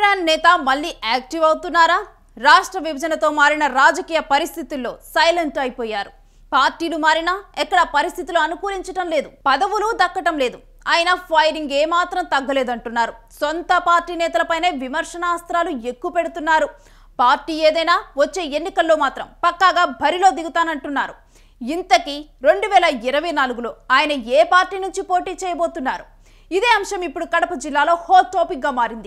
brand నేత మళ్ళీ active అవుతున్నారా రాష్ట్ర విభజనతో మారిన రాజకీయ పరిస్థితుల్లో సైలెంట్ అయిపోయారు పార్టీలు మారినా ఎక్కడ పరిస్థితులు అనుకూలించటం లేదు పదవులు దక్కటం లేదు అయినా ఫైరింగ్ ఏమాత్రం తగ్గలేదంటున్నారు సొంత పార్టీ నేతలపైనే విమర్శనాస్త్రాలు ఎక్కువ పెడుతున్నారు పార్టీ ఏదైనా వచ్చే ఎన్నికల్లో మాత్రం పక్కాగా బరిలో దిగుతానంటున్నారు ఇంతకీ రెండు వేల ఇరవై నాలుగులో ఆయన ఏ పార్టీ నుంచి పోటీ చేయబోతున్నారు ఇదే అంశం ఇప్పుడు కడప జిల్లాలో హాట్ టాపిక్ గా మారింది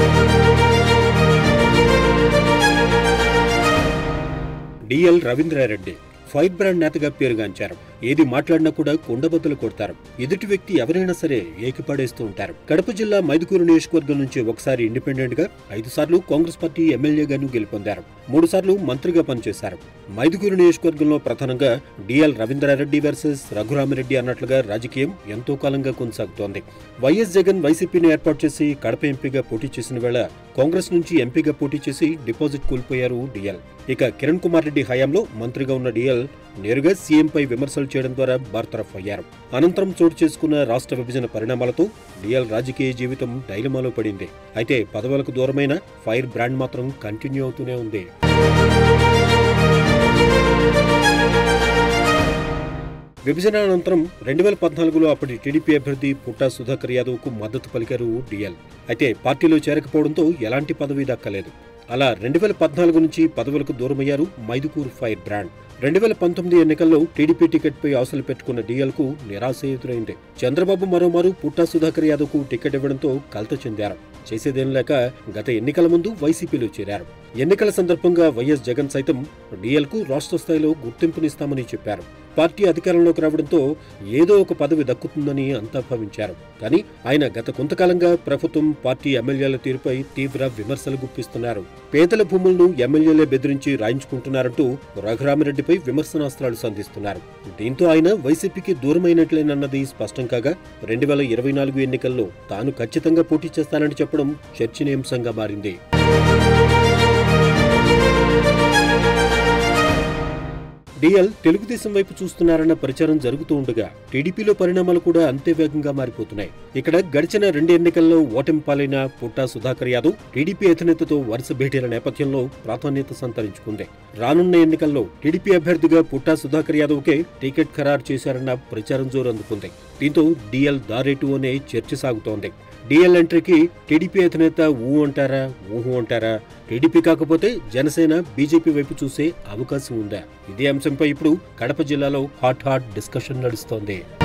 డిఎల్ రవీంద్రారెడ్డి ఫైర్ బ్రాండ్ నేతగా పేరుగాంచారు ఏది మాట్లాడినా కూడా కుండబద్దలు కొడతారు ఎదుటి వ్యక్తి ఎవరైనా సరే ఏకిపడేస్తూ ఉంటారు కడప జిల్లా మైదుకూరు నియోజకవర్గం నుంచి ఒకసారి ఇండిపెండెంట్ గా ఐదు సార్లు కాంగ్రెస్ పార్టీ ఎమ్మెల్యేగాను గెలుపొందారు మూడు సార్లు మంత్రిగా పనిచేశారు మైదుకూరు నియోజకవర్గంలో ప్రధానంగా డిఎల్ రవీంద్రారెడ్డి వర్సెస్ రఘురామిరెడ్డి అన్నట్లుగా రాజకీయం ఎంతో కాలంగా కొనసాగుతోంది వైఎస్ జగన్ వైసీపీని ఏర్పాటు చేసి కడప ఎంపీగా పోటీ చేసిన వేళ కాంగ్రెస్ నుంచి ఎంపీగా పోటీ చేసి డిపాజిట్ కోల్పోయారు డిఎల్ ఇక కిరణ్ కుమార్ రెడ్డి హయాంలో మంత్రిగా ఉన్న డిఎల్ నేరుగా సీఎంపై విమర్శలు చేయడం ద్వారా బార్తరఫ్ అయ్యారు అనంతరం చోటు చేసుకున్న రాష్ట్ర విభజన పరిణామాలతో డిఎల్ రాజకీయ జీవితం డైలమాలో పడింది అయితే పదవులకు దూరమైన ఫైర్ బ్రాండ్ మాత్రం కంటిన్యూ అవుతూనే ఉంది విభజన అనంతరం రెండు వేల పద్నాలుగులో అప్పటి టీడీపీ అభ్యర్థి పుట్టా సుధాకర్ యాదవ్ కు మద్దతు పలికారు డిఎల్ అయితే పార్టీలో చేరకపోవడంతో ఎలాంటి పదవి దక్కలేదు అలా రెండు వేల పద్నాలుగు నుంచి పదవులకు దూరమయ్యారు మైదుకూరు ఫైర్ బ్రాండ్ రెండు వేల పంతొమ్మిది ఎన్నికల్లో టీడీపీ టికెట్ పై ఆశలు పెట్టుకున్న డిఎల్ కు నిరాశ ఎదురైంది చంద్రబాబు మరోమారు పుట్టా సుధాకర్ యాదవ్ కు టికెట్ ఇవ్వడంతో కలత చెందారు చేసేదేం లేక గత ఎన్నికల ముందు వైసీపీలో చేరారు ఎన్నికల సందర్భంగా వైఎస్ జగన్ సైతం డిఎల్ కు రాష్ట్ర స్థాయిలో గుర్తింపునిస్తామని చెప్పారు పార్టీ అధికారంలోకి రావడంతో ఏదో ఒక పదవి దక్కుతుందని అంతా భావించారు కానీ ఆయన గత కొంతకాలంగా ప్రభుత్వం పార్టీ ఎమ్మెల్యేల తీరుపై తీవ్ర విమర్శలు గుప్పిస్తున్నారు పేదల భూములను ఎమ్మెల్యేలే బెదిరించి రాయించుకుంటున్నారంటూ రఘురామిరెడ్డిపై విమర్శనాస్త్రాలు సంధిస్తున్నారు దీంతో ఆయన వైసీపీకి దూరమైనట్లేనన్నది స్పష్టం కాగా రెండు వేల ఇరవై నాలుగు ఎన్నికల్లో తాను ఖచ్చితంగా పోటీ చేస్తానని చెప్పడం చర్చనీయాంశంగా మారింది డిఎల్ తెలుగుదేశం వైపు చూస్తున్నారన్న ప్రచారం జరుగుతూ ఉండగా టీడీపీలో పరిణామాలు కూడా అంతే వేగంగా మారిపోతున్నాయి ఇక్కడ గడిచిన రెండు ఎన్నికల్లో ఓటమి పాలైన పుట్టా సుధాకర్ యాదవ్ టీడీపీ అధినేతతో వరుస భేటీల నేపథ్యంలో ప్రాధాన్యత సంతరించుకుంది రానున్న ఎన్నికల్లో టీడీపీ అభ్యర్థిగా పుట్టా సుధాకర్ యాదవ్ కే టికెట్ ఖరారు చేశారన్న ప్రచారం జోరు అందుకుంది దీంతో డిఎల్ దారేటు అనే చర్చ సాగుతోంది డిఎల్ ఎంట్రీకి టీడీపీ అధినేత ఊ అంటారా ఊహు అంటారా టీడీపీ కాకపోతే జనసేన బీజేపీ వైపు చూసే అవకాశం ఉందా ఇదే అంశంపై ఇప్పుడు కడప జిల్లాలో హాట్ హాట్ డిస్కషన్ నడుస్తోంది